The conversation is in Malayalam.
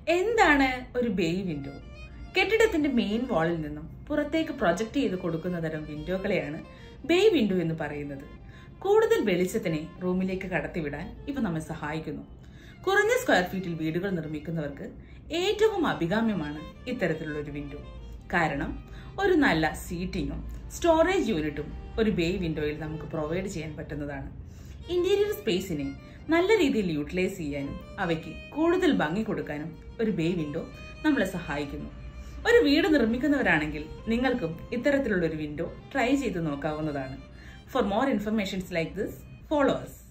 എന്താണ് ഒരു ബേയ് വിൻഡോ കെട്ടിടത്തിന്റെ മെയിൻ വാളിൽ നിന്നും പുറത്തേക്ക് പ്രൊജക്ട് ചെയ്ത് കൊടുക്കുന്ന തരം വിൻഡോകളെയാണ് ബേയ് വിൻഡോ എന്ന് പറയുന്നത് കൂടുതൽ വെളിച്ചത്തിനെ റൂമിലേക്ക് കടത്തിവിടാൻ ഇവ നമ്മെ സഹായിക്കുന്നു കുറഞ്ഞ സ്ക്വയർ ഫീറ്റിൽ വീടുകൾ നിർമ്മിക്കുന്നവർക്ക് ഏറ്റവും അഭികാമ്യമാണ് ഇത്തരത്തിലുള്ള ഒരു വിൻഡോ കാരണം ഒരു നല്ല സീറ്റിങ്ങും സ്റ്റോറേജ് യൂണിറ്റും ഒരു ബേയ് വിൻഡോയിൽ നമുക്ക് പ്രൊവൈഡ് ചെയ്യാൻ പറ്റുന്നതാണ് ഇന്റീരിയർ സ്പേസിനെ നല്ല രീതിയിൽ യൂട്ടിലൈസ് ചെയ്യാനും അവയ്ക്ക് കൂടുതൽ ഭംഗി കൊടുക്കാനും ഒരു ബേ വിൻഡോ നമ്മളെ സഹായിക്കുന്നു ഒരു വീട് നിർമ്മിക്കുന്നവരാണെങ്കിൽ നിങ്ങൾക്കും ഇത്തരത്തിലുള്ള ഒരു വിൻഡോ ട്രൈ ചെയ്ത് നോക്കാവുന്നതാണ് for more informations like this followers